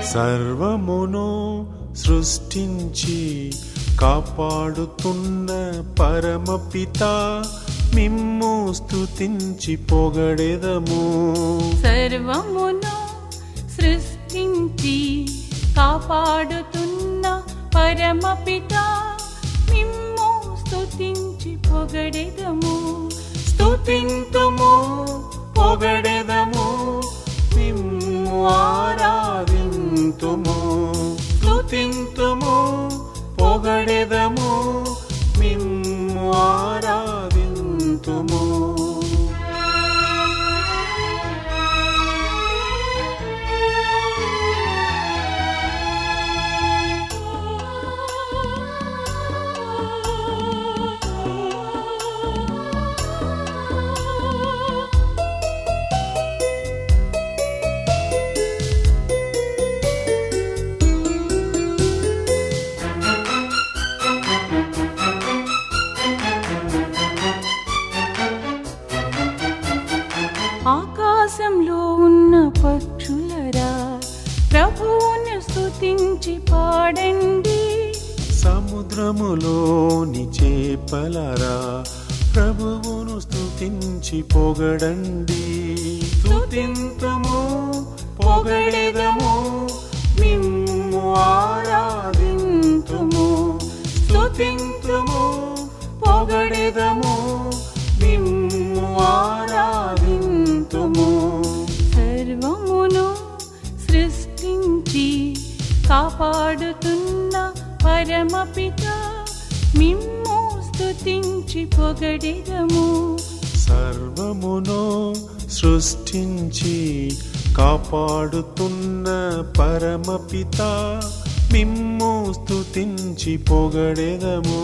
సర్వమును సృష్టించి కాపాడుతున్న పరమపిత మిమ్ము స్తుతించి పొగడెదము సర్వమును సృష్టించి కాపాడుతున్న పరమపిత మిమ్ము స్తుతించి పొగడెదము స్తుతింతుము పొగడెదము మిమ్ము ఆరాధింతుము స్తుతింతుము పొగడెదము మిమ్ము ఆరాధింతుము ఆకాశంలో ఉన్న పక్షులరా ప్రభువును స్తుతించి పాడండి సముద్రములోని చేపలరా ప్రభువును స్తుతించి పొగడండి స్తుతింతుము పొగడెదము మిమ్ము ఆరాధింతుము స్తుతింతుము పొగడెదము మిమ్ము ఆరాధింతుము సర్వమును సృష్టించి కాపాడుతున్న పరమపిత మిమ్ము స్తుతించి పొగడెదము సర్వమును సృష్టించి కాపాడుతున్న పరమపిత మిమ్ము స్తుతించి పొగడెదము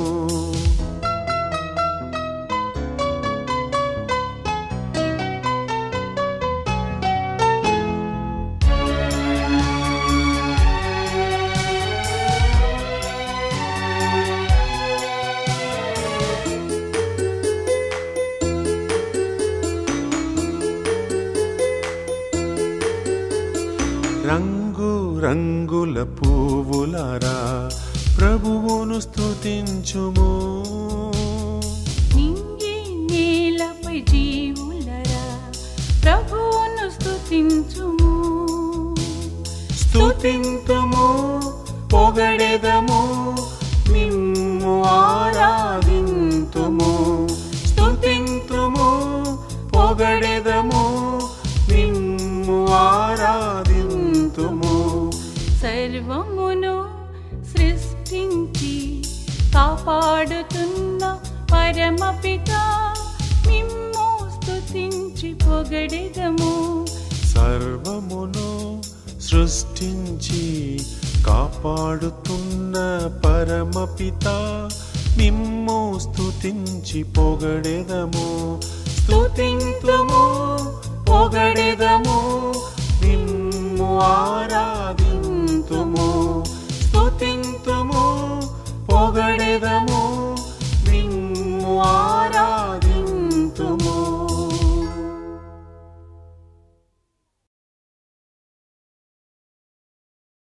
రంగు రంగుల పువ్వులారా ప్రభువును స్తుతించుము నింగి నేలపై జీవులరా ప్రభువును స్తుతించుము స్తుతింతుము పొగడెదము మిమ్ము ఆరాధింతుము స్తుతింతుము పొగడెదము మిమ్ము ఆరాధింతుము సర్వమును సృష్టించి కాపాడుతున్న పరమపిత మిమ్ము స్తుతించి పొగడెదము సర్వమును సృష్టించి కాపాడుతున్న పరమపిత మిమ్ము స్తుతించి పొగడెదము స్తుతింతుము పొగడెదము మిమ్ము ఆరాధింతుము స్తుతింతుము పొగడెదము